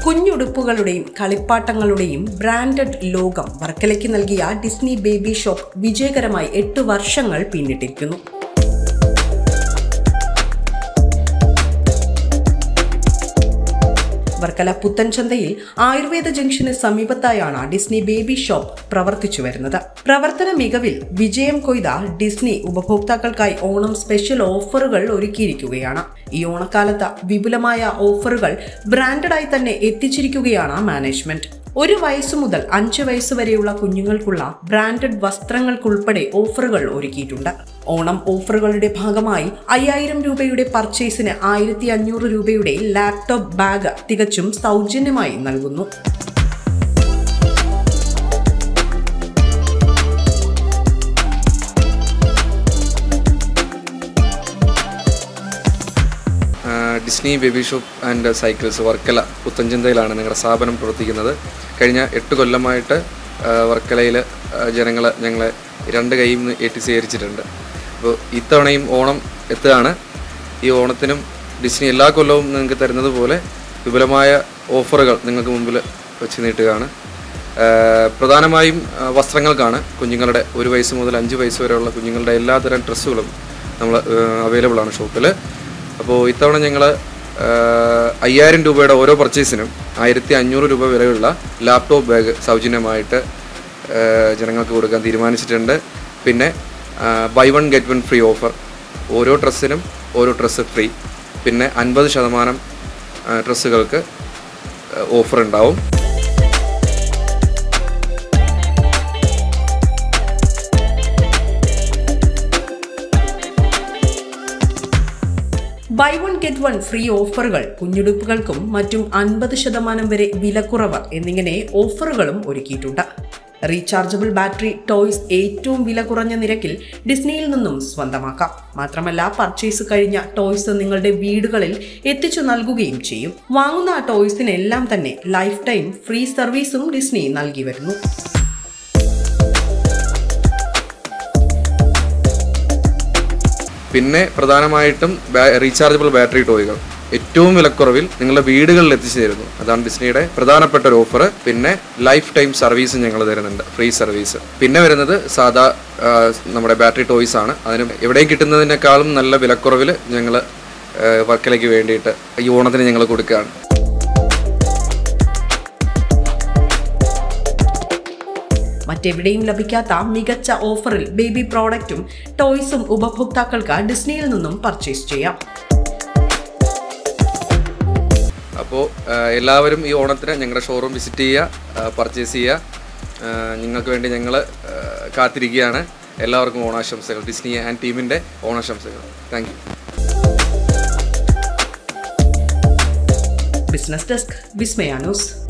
കുഞ്ഞുടുപ്പുകളുടെയും കളിപ്പാട്ടങ്ങളുടെയും branded ലോകം വർക്കലയ്ക്ക് നൽകിയ Disney baby shop വിജയകരമായി എട്ട് വർഷങ്ങൾ പിന്നിട്ടിരിക്കുന്നു വർക്കല പുത്തൻചന്തയിൽ ആയുർവേദ ജംഗ്ഷന് സമീപത്തായാണ് ഡിസ്നി ബേബി ഷോപ്പ് പ്രവർത്തിച്ചു വരുന്നത് പ്രവർത്തന മികവിൽ വിജയം കൊയ്ത ഡിസ്നി ഉപഭോക്താക്കൾക്കായി ഓണം സ്പെഷ്യൽ ഓഫറുകൾ ഒരുക്കിയിരിക്കുകയാണ് ഈ ഓണക്കാലത്ത് വിപുലമായ ഓഫറുകൾ ബ്രാൻഡഡായി തന്നെ എത്തിച്ചിരിക്കുകയാണ് മാനേജ്മെന്റ് ഒരു വയസ്സു മുതൽ അഞ്ച് വയസ്സ് വരെയുള്ള കുഞ്ഞുങ്ങൾക്കുള്ള ബ്രാൻഡഡ് വസ്ത്രങ്ങൾക്കുൾപ്പെടെ ഓഫറുകൾ ഒരുക്കിയിട്ടുണ്ട് ഓണം ഓഫറുകളുടെ ഭാഗമായി അയ്യായിരം രൂപയുടെ പർച്ചേസിന് ആയിരത്തി അഞ്ഞൂറ് രൂപയുടെ ലാപ്ടോപ്പ് ബാഗ് തികച്ചും സൗജന്യമായി നൽകുന്നു ആ, Disney baby shop and cycles Varkala പുത്തഞ്ചന്തയിലാണ് നിങ്ങളുടെ സ്ഥാപനം പ്രവർത്തിക്കുന്നത് കഴിഞ്ഞ എട്ട് കൊല്ലമായിട്ട് വർക്കലയിൽ ജനങ്ങൾ ഞങ്ങളെ രണ്ട് കൈയിൽ നിന്ന് ഏറ്റി സ്വീകരിച്ചിട്ടുണ്ട് അപ്പോൾ ഇത്തവണയും ഓണം എത്തുകയാണ് ഈ ഓണത്തിനും ഡിസ്നി എല്ലാ കൊല്ലവും നിങ്ങൾക്ക് തരുന്നത് പോലെ വിപുലമായ ഓഫറുകൾ നിങ്ങൾക്ക് മുമ്പിൽ വെച്ച് നീട്ടുകയാണ് ആ, പ്രധാനമായും ആ, വസ്ത്രങ്ങൾക്കാണ് കുഞ്ഞുങ്ങളുടെ ഒരു വയസ്സ് മുതൽ അഞ്ച് വയസ്സ് വരെയുള്ള കുഞ്ഞുങ്ങളുടെ എല്ലാതരം ഡ്രസ്സുകളും നമ്മൾ അവൈലബിൾ ആണ് ഷോപ്പിൽ അപ്പോൾ ഇത്തവണ ഞങ്ങൾ അയ്യായിരം രൂപയുടെ ഓരോ പർച്ചേസിനും ആയിരത്തി അഞ്ഞൂറ് രൂപ വിലയുള്ള ലാപ്ടോപ്പ് ബാഗ് സൗജന്യമായിട്ട് ആ, ജനങ്ങൾക്ക് കൊടുക്കാൻ തീരുമാനിച്ചിട്ടുണ്ട് പിന്നെ buy one get one free offer ഓരോ ഡ്രസ്സിനും ഓരോ ഡ്രസ്സ് ഫ്രീ പിന്നെ അൻപത് ശതമാനം ഡ്രസ്സുകൾക്ക് ഓഫർ ഉണ്ടാവും buy one get one free ഓഫറുകൾ കുഞ്ഞുടുപ്പുകൾക്കും മറ്റും അൻപത് ശതമാനം വരെ വിലക്കുറവ് എന്നിങ്ങനെ ഓഫറുകളും ഒരുക്കിയിട്ടുണ്ട് റീചാർജബിൾ ബാറ്ററി ടോയ്സ് ഏറ്റവും വില കുറഞ്ഞ നിരക്കിൽ ഡിസ്നിയിൽ നിന്നും സ്വന്തമാക്കാം മാത്രമല്ല പർച്ചേസ് കഴിഞ്ഞ ടോയ്സ് നിങ്ങളുടെ വീടുകളിൽ എത്തിച്ചു നൽകുകയും ചെയ്യും വാങ്ങുന്ന ആ ടോയ്സിനെല്ലാം തന്നെ ലൈഫ് ടൈം ഫ്രീ സർവീസും ഡിസ്നി നൽകി വരുന്നു പിന്നെ പ്രധാനമായിട്ടും ബാ- റീചാർജബിൾ ബാറ്ററി ടോയ്കൾ ഏറ്റവും വിലക്കുറവിൽ നിങ്ങളുടെ വീടുകളിൽ എത്തിച്ചു തരുന്നു അതാണ് ഡിസ്നിയുടെ പ്രധാനപ്പെട്ട ഒരു ഓഫർ പിന്നെ ലൈഫ് ടൈം സർവീസ് ഞങ്ങൾ തരുന്നുണ്ട് ഫ്രീ സർവീസ് പിന്നെ വരുന്നത് സാധാ ആ, നമ്മുടെ ബാറ്ററി ടോയ്സ് ആണ് അതിന് എവിടെയും കിട്ടുന്നതിനേക്കാളും നല്ല വിലക്കുറവിൽ ഞങ്ങൾ വർക്കിലേക്ക് വേണ്ടിയിട്ട് ഈ ഓണത്തിന് ഞങ്ങൾ കൊടുക്കുകയാണ് മറ്റെവിടെയും ലഭിക്കാത്ത മികച്ച ഓഫറിൽ ബേബി പ്രോഡക്റ്റും ടോയ്സും ഉപഭോക്താക്കൾക്ക് ഡിസ്നിയിൽ നിന്നും പർച്ചേസ് ചെയ്യാം അപ്പോൾ എല്ലാവരും ഈ ഓണത്തിന് ഞങ്ങളുടെ ഷോറൂം വിസിറ്റ് ചെയ്യുക പർച്ചേസ് ചെയ്യുക ആ, നിങ്ങൾക്ക് വേണ്ടി ഞങ്ങൾ കാത്തിരിക്കുകയാണ് എല്ലാവർക്കും ഓണാശംസകൾ ഡിസ്നി ആൻഡ് ടീമിൻ്റെ ഓണാശംസകൾ thank you business desk Vismaya news